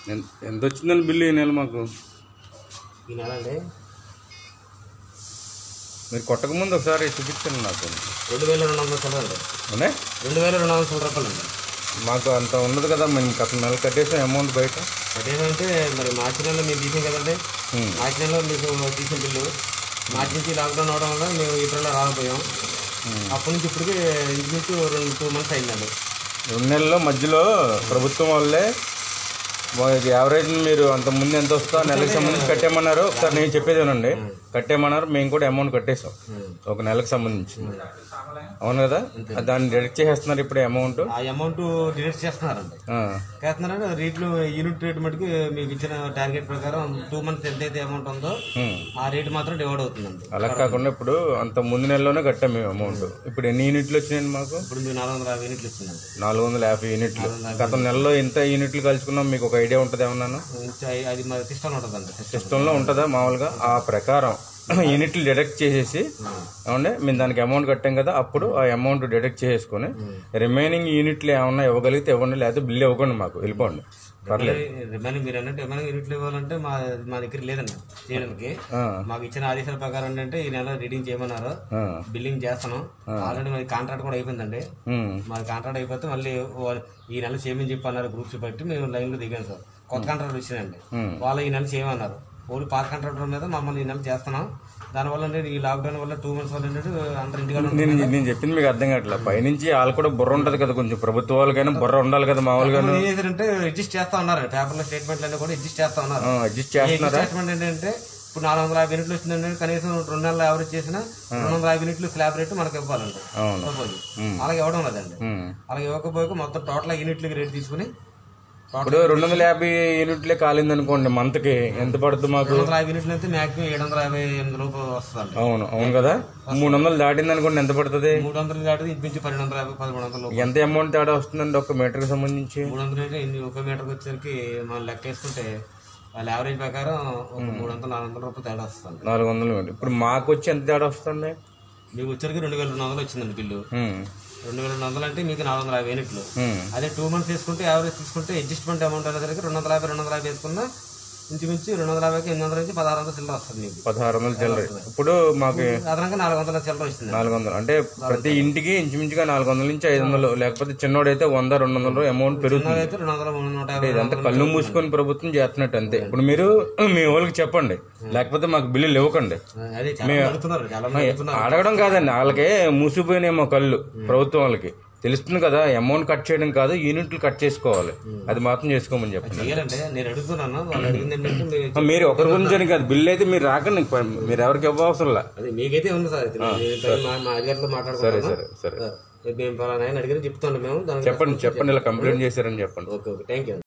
ఎన్- ఎంత వచ్చిందండి బిల్లు ఈ నెల మాకు ఈ నెల అండి మీరు కొట్టక ముందు ఒకసారి చూపించండి నాకు రెండు వేల రెండు వందల చిల్లర అండి అవునే రెండు వేల రెండు వందల చిల్లర రూపాయలు అండి మాకు అంత ఉండదు కదా మేము గత నెల కట్టేసాం అమౌంట్ బయట అదేమంటే మరి మార్చి నెలలో మేము తీసాం కదండి ఉమ్. మార్చి నెలలో మీకు తీసిన బిల్లు మార్చి నుంచి లాక్డౌన్ అవడం వల్ల మేము ఏప్రిల్లో రాకపోయాం అప్పటి నుంచి ఇప్పటికి ఇంచుమించు రెండు టూ మంత్స్ అయిందండి రెండు నెలల్లో మధ్యలో ప్రభుత్వం వాళ్ళే యావరేజ్ మీరు అంత ముందు ఎంత వస్తా నెలకు సంబంధించి కట్టేమన్నారు ఒకసారి నేను చెప్పేదేనండి కట్టేమన్నారు మేము కూడా అమౌంట్ కట్టేసాం ఒక నెలకు సంబంధించి అవును కదా దాన్ని డైరెక్ట్ చేసేస్తున్నారు ఇప్పుడు అమౌంట్ ఆ అమౌంట్ డిడక్ట్ చేస్తున్నారండి చేస్తున్నారంటే రేట్లు యూనిట్ రేట్ మటుకు మీకు ఇచ్చిన టార్గెట్ ప్రకారం టూ మంత్స్ ఎంతైతే అమౌంట్ ఉందో ఆ రేట్ మాత్రం డివైడ్ అవుతుందండి అలా కాకుండా ఇప్పుడు అంత ముందు నెలలోనే కట్టాం మేము అమౌంట్ ఇప్పుడు ఎన్ని యూనిట్లు వచ్చినాయండి మాకు ఇప్పుడు మీకు నాలుగు వందల యాభై యూనిట్లు ఇస్తుందండి నాలుగు వందల యాభై యూనిట్లు గత నెలలో ఎంత యూనిట్లు కలుసుకున్నాం మీకు ఒక ఐడియా ఉంటుంది ఏమన్నాను ఇంకా అది మరి సిస్టమ్ ఉంటుందండి సిస్టమ్ సిస్టంలో ఉంటుందా మామూలుగా ఆ ప్రకారం యూనిట్లు డిడక్ట్ చేసేసి ఏమంటే మేము దానికి అమౌంట్ కట్టాం కదా అప్పుడు ఆ అమౌంట్ డిడక్ట్ చేసేసుకొని రిమైనింగ్ యూనిట్లు ఏమన్నా ఇవ్వగలిగితే ఇవ్వండి లేకపోతే బిల్లు ఇవ్వకండి మాకు వెళ్ళిపోండి పర్లేదు రిమైనింగ్ మీరు అన్నట్టు రిమైనింగ్ యూనిట్లు ఇవ్వాలంటే మా మా దగ్గర లేదండి చేయడానికి ఆ, మాకు ఇచ్చిన ఆదేశాల ప్రకారం ఏంటంటే ఈ నెల రీడింగ్ చేయమన్నారు ఆ, బిల్లింగ్ చేస్తున్నాం ఆల్రెడీ మరి కాంట్రాక్ట్ కూడా అయిపోయిందండి ఉమ్, మాది కాంట్రాక్ట్ అయిపోతే మళ్ళీ వాళ్ళు ఈ నెల చేయమని చెప్పి అన్నారు గ్రూప్స్ బట్టి మేము లైన్లో దిగాం సార్ కొత్త కాంట్రాక్ట్ వచ్చినాయండి ఉమ్. వాళ్ళు ఈ నెల చేయమన్నారు ఓన్లీ పాత కాంట్రాక్టర్ మీద మమ్మల్ని ఈ నెల చేస్తున్నాం దానివల్ల ఏంటంటే ఈ లాక్డౌన్ వల్ల టూ మంత్స్ వల్ల ఏంటంటే అందరు ఇంటికాడ నేను నేను చెప్పింది మీకు అర్థం కావట్లే పైనుంచి వాళ్ళు కూడా బుర్ర ఉంటది కదా కొంచెం ప్రభుత్వ వాళ్ళకైనా బుర్ర ఉండాలి కదా మామూలుగా ఏం చేశారంటే అడ్జస్ట్ చేస్తా ఉన్నారు పేపర్లో స్టేట్మెంట్లు అన్ని కూడా అడ్జస్ట్ చేస్తా ఉన్నారు అడ్జస్ట్ చేస్తున్నారా స్టేట్మెంట్ ఏంటంటే ఇప్పుడు నాలుగు వందల యాభై యూనిట్లు వచ్చిందంటే కనీసం రెండు నెలలు యావరేజ్ చేసిన రెండు వందల యాభై యూనిట్లు స్లాబ్ రేట్ మనకి ఇవ్వాలండి అవును సపోజ్ అలాగే ఇవ్వడం లేదండి ఉమ్. అలాగే ఇవ్వకపోతే మొత్తం టోటల్ యూనిట్లకి రేట్ తీసుకుని ఇప్పుడు రెండు వందల యాభై యూనిట్లే కాలింది అనుకోండి మంత్ కి ఎంత పడుతుంది మాకు రెండు వందల యాభై యూనిట్లు అయితే మాక్సిమం ఏడు వందల యాభై ఎనిమిది లోపు వస్తుందండి అవును అవును కదా మూడు వందలు దాటింది అనుకోండి ఎంత పడుతుంది మూడు వందలు దాటితే ఇంచుమించు పన్నెండు వందల యాభై పదమూడు వందల లోపు ఎంత అమౌంట్ తేడా వస్తుందండి ఒక మీటర్ కి సంబంధించి మూడు వందలు అంటే ఇన్ని ఒక మీటర్కి వచ్చేసరికి మనం లెక్క వేసుకుంటే వాళ్ళ యావరేజ్ ప్రకారం ఒక మూడు వందలు నాలుగు వందల రూపాయలు తేడా వస్తుంది నాలుగు వందలు ఇప్పుడు మాకు వచ్చి ఎంత తేడా వస్తుంది మీకు వచ్చరికి రెండు వేల రెండు వందలు వచ్చిందండి బిల్లు ఉమ్, రెండు వేల రెండు వందలు అంటే మీకు నాలుగు వందల యాభై యూనిట్లు ఉమ్, అదే టూ మంత్స్ తీసుకుంటే యావరేజ్ తీసుకుంటే అడ్జస్ట్మెంట్ అమౌంట్ అనేసరికి రెండు వందల యాభై రెండు వందల యాభై వేసుకున్నా ఇంచుమించు రెండు వందల యాభైకి ఎనిమిది వందల నుంచి పదహారు వందల చిల్లర వస్తుంది మీకు పదహారు వందలు చిల్లర ఇప్పుడు మాకు అదనంగా నాలుగు వందల చిల్లర వస్తుంది నాలుగు వందలు అంటే ప్రతి ఇంటికి ఇంచుమించుగా నాలుగు వందల నుంచి ఐదు వందలు లేకపోతే చిన్నోడైతే వంద రెండు వందలు అమౌంట్ పెరుగుతుంది అయితే రెండు వందల మూడు నూట యాభై ఇదంతా కళ్ళు మూసుకొని ప్రభుత్వం చేస్తున్నట్టు అంతే ఇప్పుడు మీరు మీ వాళ్ళకి చెప్పండి లేకపోతే మాకు బిల్లులు ఇవ్వకండి అదే చాలా మంది అడుగుతున్నారు చాలా మంది అడుగుతున్నారు అడగడం కాదండి వాళ్ళకి మూసిపోయినేమో కళ్ళు ప్రభుత్వం వాళ్ళకి తెలుస్తుంది కదా అమౌంట్ కట్ చేయడం కాదు యూనిట్లు కట్ చేసుకోవాలి అది మాత్రం చేసుకోమని చెప్పండి చేయాలంటే నేను అడుగుతున్నాను వాళ్ళు అడిగింది ఏంటంటే మీరు- మీరు ఒకరి గురించి అని కాదు బిల్లు అయితే మీరు రాకండి మీరు ఎవరికి ఇవ్వవసరం లే అదే మీకైతే ఉంది సార్ ఇది. నేను మా మా అధికారులతో మాట్లాడుకుంటాను సరే సరే మేము పలానా ఆయన అడిగిన చెప్తాను మేము దానికి చెప్పండి చెప్పండి ఇలా కంప్లైంట్ చేశారని చెప్పండి ఓకే ఓకే థ్యాంక్ యూ